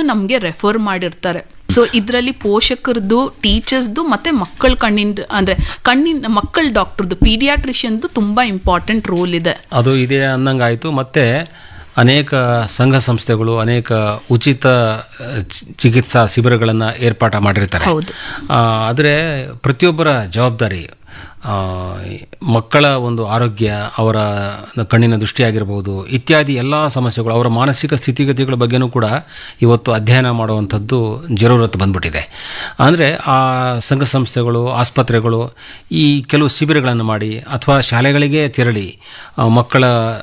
ನಮ್ಗೆ ರೆಫರ್ ಮಾಡಿರ್ತಾರೆ ಸೊ ಇದರಲ್ಲಿ ಪೋಷಕರದ್ದು ಟೀಚರ್ಸ್ದು ಮತ್ತೆ ಮಕ್ಕಳ ಕಣ್ಣಿನ ಅಂದ್ರೆ ಕಣ್ಣಿನ ಮಕ್ಕಳ ಡಾಕ್ಟರ್ದು ಪೀಡಿಯಾಟ್ರಿಷಿಯನ್ದು ತುಂಬಾ ಇಂಪಾರ್ಟೆಂಟ್ ರೋಲ್ ಇದೆ ಅದು ಇದೆ ಅನ್ನಂಗಾಯಿತು ಮತ್ತೆ ಅನೇಕ ಸಂಘ ಸಂಸ್ಥೆಗಳು ಅನೇಕ ಉಚಿತ ಆ, ಚಿ- ಚಿಕಿತ್ಸಾ ಶಿಬಿರಗಳನ್ನು ಏರ್ಪಾಟ ಮಾಡಿರ್ತಾರೆ ಹೌದು. ಆದರೆ ಪ್ರತಿಯೊಬ್ಬರ ಜವಾಬ್ದಾರಿ ಆ, ಮಕ್ಕಳ ಒಂದು ಆರೋಗ್ಯ ಅವರ ಕಣ್ಣಿನ ದೃಷ್ಟಿಯಾಗಿರ್ಬೋದು ಇತ್ಯಾದಿ ಎಲ್ಲ ಸಮಸ್ಯೆಗಳು ಅವರ ಮಾನಸಿಕ ಸ್ಥಿತಿಗತಿಗಳ ಬಗ್ಗೆನೂ ಕೂಡ ಇವತ್ತು ಅಧ್ಯಯನ ಮಾಡುವಂಥದ್ದು ಜರೂರತ್ತು ಬಂದ್ಬಿಟ್ಟಿದೆ ಅಂದರೆ ಆ ಸಂಘ ಸಂಸ್ಥೆಗಳು ಆಸ್ಪತ್ರೆಗಳು ಈ ಕೆಲವು ಶಿಬಿರಗಳನ್ನು ಮಾಡಿ ಅಥವಾ ಶಾಲೆಗಳಿಗೆ ತೆರಳಿ ಆ, ಮಕ್ಕಳ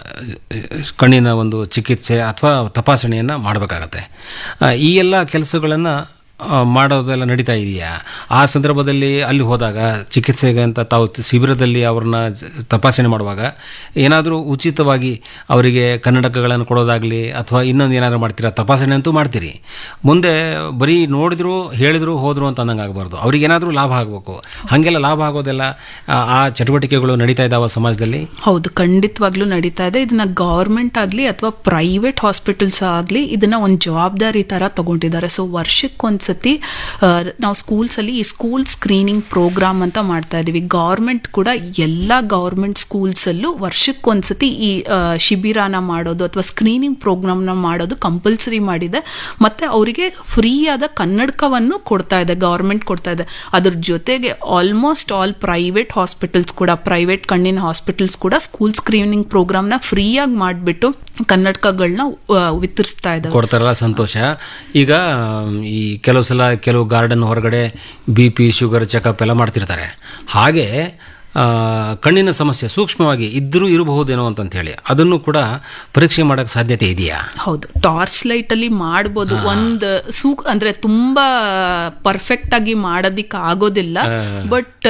ಕಣ್ಣಿನ ಒಂದು ಚಿಕಿತ್ಸೆ ಅಥವಾ ತಪಾಸಣೆಯನ್ನು ಮಾಡಬೇಕಾಗತ್ತೆ ಆ, ಈ ಎಲ್ಲ ಕೆಲಸಗಳನ್ನು ಆ, ಮಾಡೋದೆಲ್ಲ ನಡೀತಾ ಇದೆಯಾ ಆ ಸಂದರ್ಭದಲ್ಲಿ ಅಲ್ಲಿ ಹೋದಾಗ ಚಿಕಿತ್ಸೆಗೆ ಅಂತ ತಾವು ತ- ಶಿಬಿರದಲ್ಲಿ ಅವ್ರನ್ನ ಜ- ತಪಾಸಣೆ ಮಾಡುವಾಗ ಏನಾದರೂ ಉಚಿತವಾಗಿ ಅವರಿಗೆ ಕನ್ನಡಕಗಳನ್ನು ಕೊಡೋದಾಗಲಿ ಅಥವಾ ಇನ್ನೊಂದು ಏನಾದರೂ ಮಾಡ್ತೀರಾ ತಪಾಸಣೆ ಅಂತೂ ಮಾಡ್ತೀರಿ ಮುಂದೆ ಬರೀ ನೋಡಿದ್ರು ಹೇಳಿದ್ರು ಹೋದ್ರು ಅಂತ ಅನ್ನಂಗೆ ಆಗಬಾರ್ದು ಅವ್ರಿಗೆ ಏನಾದರೂ ಲಾಭ ಆಗಬೇಕು ಹಾಗೆಲ್ಲ ಲಾಭ ಆಗೋದೆಲ್ಲ ಆ, ಆ ಚಟುವಟಿಕೆಗಳು ನಡೀತಾ ಇದ್ದಾವ ಸಮಾಜದಲ್ಲಿ ಹೌದು ಖಂಡಿತವಾಗ್ಲೂ ನಡೀತಾ ಇದೆ ಇದನ್ನ ಗವರ್ಮೆಂಟ್ ಆಗಲಿ ಅಥವಾ ಪ್ರೈವೇಟ್ ಹಾಸ್ಪಿಟಲ್ಸ್ ಆಗಲಿ ಇದನ್ನ ಒಂದು ಜವಾಬ್ದಾರಿ ತರ ತಗೊಂಡಿದ್ದಾರೆ ಸೊ ವರ್ಷಕ್ಕೊಂದ್ಸತಿ ಆ, ನಾವು ಸ್ಕೂಲ್ಸ್ ಅಲ್ಲಿ ಈ ಸ್ಕೂಲ್ ಸ್ಕ್ರೀನಿಂಗ್ ಪ್ರೋಗ್ರಾಮ್ ಅಂತ ಮಾಡ್ತಾ ಇದೀವಿ ಗವರ್ಮೆಂಟ್ ಕೂಡ ಎಲ್ಲ ಗವರ್ಮೆಂಟ್ ಸ್ಕೂಲ್ಸ್ ಅಲ್ಲೂ ವರ್ಷಕ್ಕೊಂದ್ಸತಿ ಈ ಆ, ಶಿಬಿರನ ಮಾಡೋದು ಅಥವಾ ಸ್ಕ್ರೀನಿಂಗ್ ಪ್ರೋಗ್ರಾಮ್ನ ಮಾಡೋದು ಕಂಪಲ್ಸರಿ ಮಾಡಿದೆ ಮತ್ತೆ ಅವರಿಗೆ ಫ್ರೀ ಆದ ಕನ್ನಡಕವನ್ನು ಕೊಡ್ತಾ ಇದೆ ಗವರ್ಮೆಂಟ್ ಕೊಡ್ತಾ ಇದೆ ಅದ್ರ ಜೊತೆಗೆ ಆಲ್ಮೋಸ್ಟ್ ಆಲ್ ಪ್ರೈವೇಟ್ ಹಾಸ್ಪಿಟಲ್ಸ್ ಕೂಡ ಪ್ರೈವೇಟ್ ಕಣ್ಣಿನ ಹಾಸ್ಪಿಟಲ್ಸ್ ಕೂಡ ಸ್ಕೂಲ್ ಸ್ಕ್ರೀನಿಂಗ್ ಪ್ರೋಗ್ರಾಮ್ನ ಫ್ರೀಯಾಗಿ ಮಾಡಿಬಿಟ್ಟು ಕನ್ನಡಕಗಳನ್ನ ವಿತರಿಸ್ತಾ ಇದ್ದಾವೆ ಕೊಡ್ತಾರಲ್ಲ ಸಂತೋಷ ಈಗ ಆಮ್, ಈ ಕೆಲವು ಸಲ ಕೆಲವು ಗಾರ್ಡನ್ ಹೊರಗಡೆ ಬಿ ಪಿ ಶುಗರ್ ಚೆಕಪ್ ಎಲ್ಲ ಮಾಡ್ತಿರ್ತಾರೆ ಹಾಗೆ ಆ, ಕಣ್ಣಿನ ಸಮಸ್ಯೆ ಸೂಕ್ಷ್ಮವಾಗಿ ಇದ್ದರೂ ಇರಬಹುದೇನೋ ಅಂತಂತ ಹೇಳಿ ಅದನ್ನು ಕೂಡ ಪರೀಕ್ಷೆ ಮಾಡೋಕ್ಕೆ ಸಾಧ್ಯತೆ ಇದೆಯಾ ಹೌದು ಟಾರ್ಚ್ ಲೈಟ್ ಅಲ್ಲಿ ಮಾಡ್ಬೋದು ಒಂದ್ ಸೂಕ್ ಅಂದ್ರೆ ತುಂಬಾ ಪರ್ಫೆಕ್ಟ್ ಆಗಿ ಮಾಡೋದಿಕ್ ಆಗೋದಿಲ್ಲ ಬಟ್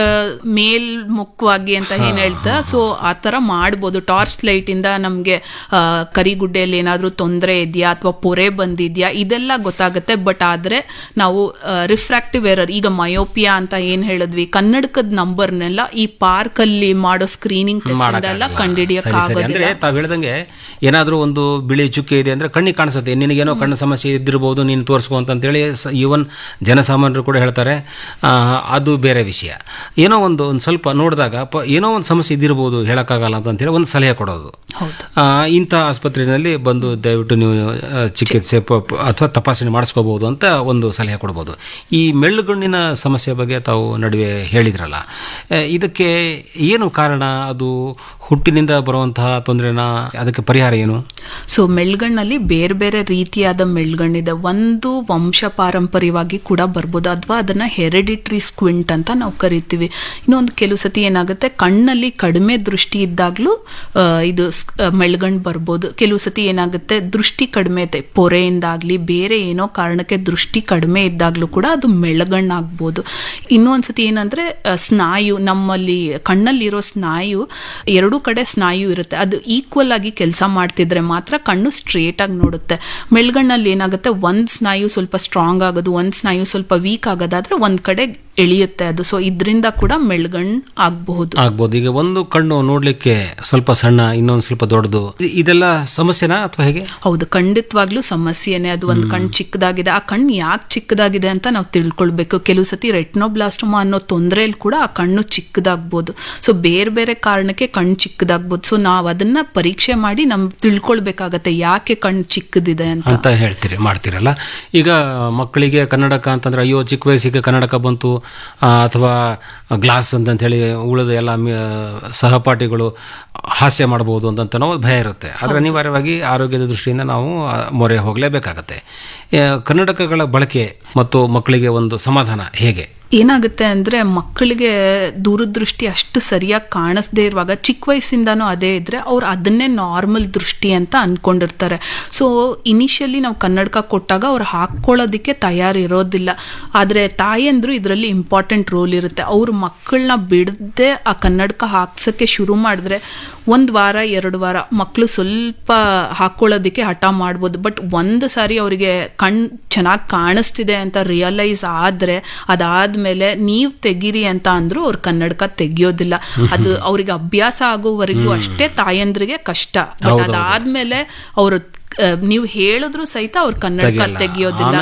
ಮೇಲ್ಮುಖವಾಗಿ ಅಂತ ಏನ್ ಹೇಳ್ತಾ ಸೊ ಆತರ ಮಾಡ್ಬೋದು ಟಾರ್ಚ್ ಲೈಟ್ ಇಂದ ನಮ್ಗೆ ಆ, ಕರಿಗುಡ್ಡೆಯಲ್ಲಿ ಏನಾದ್ರೂ ತೊಂದರೆ ಇದೆಯಾ ಅಥವಾ ಪೊರೆ ಬಂದಿದ್ಯಾ ಇದೆಲ್ಲ ಗೊತ್ತಾಗುತ್ತೆ ಬಟ್ ಆದ್ರೆ ನಾವು ರಿಫ್ರಾಕ್ಟಿವ್ ಎರರ್ ಈಗ ಮಯೋಪಿಯಾ ಅಂತ ಏನ್ ಹೇಳಿದ್ವಿ ಕನ್ನಡಕದ ನಂಬರ್ನೆಲ್ಲ ಈ ಪಾರ್ಕ್ ಅಲ್ಲಿ ಮಾಡೋ ಸ್ಕ್ರೀನಿಂಗ್ ಟೆಸ್ಟ್ ಎಲ್ಲ ಕಂಡಿಡಿಯಕ್ ಸರಿ ಸರಿ ಅಂದ್ರೆ ಆಗೋದಿಲ್ಲ ತಾವು ಹೇಳ್ದಂಗೆ ಏನಾದರೂ ಒಂದು ಬಿಳಿ ಚುಕ್ಕೆ ಇದೆ ಅಂದ್ರೆ ಕಣ್ಣಿಗೆ ಕಾಣಿಸುತ್ತೆ ನಿನಗೇನೋ ಕಣ್ಣು ಸಮಸ್ಯೆ ಇದ್ದಿರಬಹುದು ನೀನು ತೋರಿಸ್ಕೊ ಅಂತಂತೇಳಿ ಈವನ್ ಜನಸಾಮಾನ್ಯರು ಕೂಡ ಹೇಳ್ತಾರೆ ಆ, ಅದು ಬೇರೆ ವಿಷಯ ಏನೋ ಒಂದು ಒಂದು ಸ್ವಲ್ಪ ನೋಡಿದಾಗ ಪ ಏನೋ ಒಂದು ಸಮಸ್ಯೆ ಇದ್ದಿರಬಹುದು ಹೇಳೋಕ್ಕಾಗಲ್ಲ ಅಂತಂತೇಳಿ ಒಂದು ಸಲಹೆ ಕೊಡೋದು ಹೌದು ಆ, ಇಂಥ ಆಸ್ಪತ್ರೆಯಲ್ಲಿ ಬಂದು ದಯವಿಟ್ಟು ನೀವು ಆ, ಚಿಕಿತ್ಸೆ ಪ- ಪ- ಅಥವಾ ತಪಾಸಣೆ ಮಾಡಿಸ್ಕೋಬಹುದು ಅಂತ ಒಂದು ಸಲಹೆ ಕೊಡ್ಬೋದು ಈ ಮೆಳ್ಳುಗಣ್ಣಿನ ಸಮಸ್ಯೆ ಬಗ್ಗೆ ತಾವು ನಡುವೆ ಹೇಳಿದ್ರಲ್ಲ ಆ, ಇದಕ್ಕೆ ಏನು ಕಾರಣ ಅದು ಹುಟ್ಟಿನಿಂದ ಬರುವಂತಹ ತೊಂದರೆನ ಅದಕ್ಕೆ ಪರಿಹಾರ ಏನು ಸೊ ಮೆಳ್ಗಣ್ಣಲ್ಲಿ ಬೇರೆ ಬೇರೆ ರೀತಿಯಾದ ಮೆಳ್ಗಣ್ಣಿದೆ ಒಂದು ವಂಶ ಪಾರಂಪರ್ಯವಾಗಿ ಕೂಡ ಬರ್ಬೋದು ಅಥವಾ ಅದನ್ನ ಹೆರಿಡಿಟ್ರಿ ಸ್ಕ್ವಿಂಟ್ ಅಂತ ನಾವು ಕರಿತೀವಿ ಇನ್ನೊಂದು ಕೆಲವು ಸತಿ ಏನಾಗುತ್ತೆ ಕಣ್ಣಲ್ಲಿ ಕಡಿಮೆ ದೃಷ್ಟಿ ಇದ್ದಾಗ್ಲೂ ಆ, ಇದು ಮೆಳ್ಗಣ್ ಬರ್ಬೋದು ಕೆಲವು ಸತಿ ಏನಾಗುತ್ತೆ ದೃಷ್ಟಿ ಕಡಿಮೆ ಇದೆ ಪೊರೆಯಿಂದಾಗ್ಲಿ ಬೇರೆ ಏನೋ ಕಾರಣಕ್ಕೆ ದೃಷ್ಟಿ ಕಡಿಮೆ ಇದ್ದಾಗ್ಲೂ ಕೂಡ ಅದು ಮೆಳ್ಗಣ್ಣಾಗ್ಬೋದು ಇನ್ನೊಂದು ಸತಿ ಏನಂದ್ರೆ ಆ, ಸ್ನಾಯು ನಮ್ಮಲ್ಲಿ ಕಣ್ಣಲ್ಲಿರೋ ಸ್ನಾಯು ಎರಡೂ ಕಡೆ ಸ್ನಾಯು ಇರುತ್ತೆ ಅದು ಈಕ್ವಲ್ ಆಗಿ ಕೆಲಸ ಮಾಡ್ತಿದ್ರೆ ಮಾತ್ರ ಕಣ್ಣು ಸ್ಟ್ರೇಟ್ ಆಗಿ ನೋಡುತ್ತೆ ಮೆಳ್ಗಣ್ಣಲ್ಲಿ ಏನಾಗುತ್ತೆ ಒಂದ್ ಸ್ನಾಯು ಸ್ವಲ್ಪ ಸ್ಟ್ರಾಂಗ್ ಆಗೋದು ಒಂದ್ ಸ್ನಾಯು ಸ್ವಲ್ಪ ವೀಕ್ ಆಗೋದಾದ್ರೆ ಒಂದ್ ಕಡೆ ಎಳೆಯುತ್ತೆ ಅದು ಸೊ ಇದರಿಂದ ಕೂಡ ಮೆಳ್ಗಣ್ ಆಗಬಹುದು ಆಗ್ಬೋದು ಈಗ ಒಂದು ಕಣ್ಣು ನೋಡ್ಲಿಕ್ಕೆ ಸ್ವಲ್ಪ ಸಣ್ಣ ಇನ್ನೊಂದು ಸ್ವಲ್ಪ ದೊಡ್ಡದು ಇ- ಇದೆಲ್ಲ ಸಮಸ್ಯೆನಾ ಅಥವಾ ಹೇಗೆ ಹೌದು ಖಂಡಿತವಾಗ್ಲೂ ಸಮಸ್ಯೆನೆ ಅದು ಒಂದು ಕಣ್ಣು ಚಿಕ್ಕದಾಗಿದೆ ಆ ಕಣ್ಣು ಯಾಕೆ ಚಿಕ್ಕದಾಗಿದೆ ಅಂತ ನಾವು ತಿಳ್ಕೊಳ್ಬೇಕು ಕೆಲವು ಸತಿ ರೆಟ್ನೋಬ್ಲಾಸ್ಟೋಮಾ ಅನ್ನೋ ತೊಂದರೆಯಲ್ಲಿ ಕೂಡ ಆ ಕಣ್ಣು ಚಿಕ್ಕದಾಗ್ಬೋದು ಸೊ ಬೇರೆ ಬೇರೆ ಕಾರಣಕ್ಕೆ ಕಣ್ಣು ಚಿಕ್ಕದಾಗ್ಬೋದು ಸೊ ನಾವು ಅದನ್ನ ಪರೀಕ್ಷೆ ಮಾಡಿ ನಮ್ ತಿಳ್ಕೊಳ್ಬೇಕಾಗತ್ತೆ ಯಾಕೆ ಕಣ್ಣು ಚಿಕ್ಕದಿದೆ ಅಂತ ಅಂತ ಹೇಳ್ತೀರಿ ಮಾಡ್ತೀರಲ್ಲ ಈಗ ಮಕ್ಕಳಿಗೆ ಕನ್ನಡಕ ಅಂತಂದ್ರೆ ಅಯ್ಯೋ ಚಿಕ್ಕ ವಯಸ್ಸಿಗೆ ಕನ್ನಡಕ ಬಂತು ಆ, ಅಥವಾ ಗ್ಲಾಸ್ ಅಂತಂತ ಹೇಳಿ ಉಳಿದ ಎಲ್ಲ ಮಿ- ಸಹಪಾಠಿಗಳು ಹಾಸ್ಯ ಮಾಡಬಹುದು ಅಂತ ನಾವು ಭಯ ಇರುತ್ತೆ ಆದರೆ ಅನಿವಾರ್ಯವಾಗಿ ಆರೋಗ್ಯದ ದೃಷ್ಟಿಯಿಂದ ನಾವು ಆ, ಮೊರೆ ಹೋಗಲೇಬೇಕಾಗತ್ತೆ ಆ, ಕನ್ನಡಕಗಳ ಬಳಕೆ ಮತ್ತು ಮಕ್ಕಳಿಗೆ ಒಂದು ಸಮಾಧಾನ ಹೇಗೆ ಏನಾಗುತ್ತೆ ಅಂದ್ರೆ ಮಕ್ಕಳಿಗೆ ದೂರದೃಷ್ಟಿ ಅಷ್ಟು ಸರಿಯಾಗಿ ಕಾಣಿಸ್ದೇ ಇರುವಾಗ ಚಿಕ್ಕ ವಯಸ್ಸಿಂದಾನು ಅದೇ ಇದ್ರೆ ಅವ್ರು ಅದನ್ನೇ ನಾರ್ಮಲ್ ದೃಷ್ಟಿ ಅಂತ ಅನ್ಕೊಂಡಿರ್ತಾರೆ ಸೊ ಇನಿಷಿಯಲಿ ನಾವು ಕನ್ನಡಕ ಕೊಟ್ಟಾಗ ಅವ್ರು ಹಾಕ್ಕೊಳ್ಳೋದಕ್ಕೆ ತಯಾರಿರೋದಿಲ್ಲ ಆದರೆ ತಾಯಂದ್ರು ಇದರಲ್ಲಿ ಇಂಪಾರ್ಟೆಂಟ್ ರೋಲ್ ಇರುತ್ತೆ ಅವ್ರ ಮಕ್ಕಳನ್ನ ಬಿಡದೆ ಆ ಕನ್ನಡಕ ಹಾಕ್ಸಕ್ಕೆ ಶುರು ಮಾಡಿದ್ರೆ ಒಂದು ವಾರ ಎರಡು ವಾರ ಮಕ್ಕಳು ಸ್ವಲ್ಪ ಹಾಕ್ಕೊಳ್ಳೋದಕ್ಕೆ ಹಠ ಮಾಡ್ಬೋದು ಬಟ್ ಒಂದು ಸಾರಿ ಅವರಿಗೆ ಕಣ್ ಚೆನ್ನಾಗಿ ಕಾಣಿಸ್ತಿದೆ ಅಂತ ರಿಯಲೈಸ್ ಆದ್ರೆ ಅದಾದ್ಮೇಲೆ ನೀವು ತೆಗೀರಿ ಅಂತ ಅಂದ್ರು ಅವ್ರು ಕನ್ನಡಕ ತೆಗಿಯೋದಿಲ್ಲ ಅದು ಅವ್ರಿಗೆ ಅಭ್ಯಾಸ ಆಗೋವರೆಗೂ ಅಷ್ಟೇ ತಾಯಂದ್ರಿಗೆ ಕಷ್ಟ ಬಟ್ ಅದಾದ್ಮೇಲೆ ಅವರು ನೀವು ಹೇಳಿದ್ರು ಸಹಿತ ಅವ್ರು ಕನ್ನಡಕ ತೆಗಿಯಲ್ಲ. ತೆಗಿಯೋದಿಲ್ಲ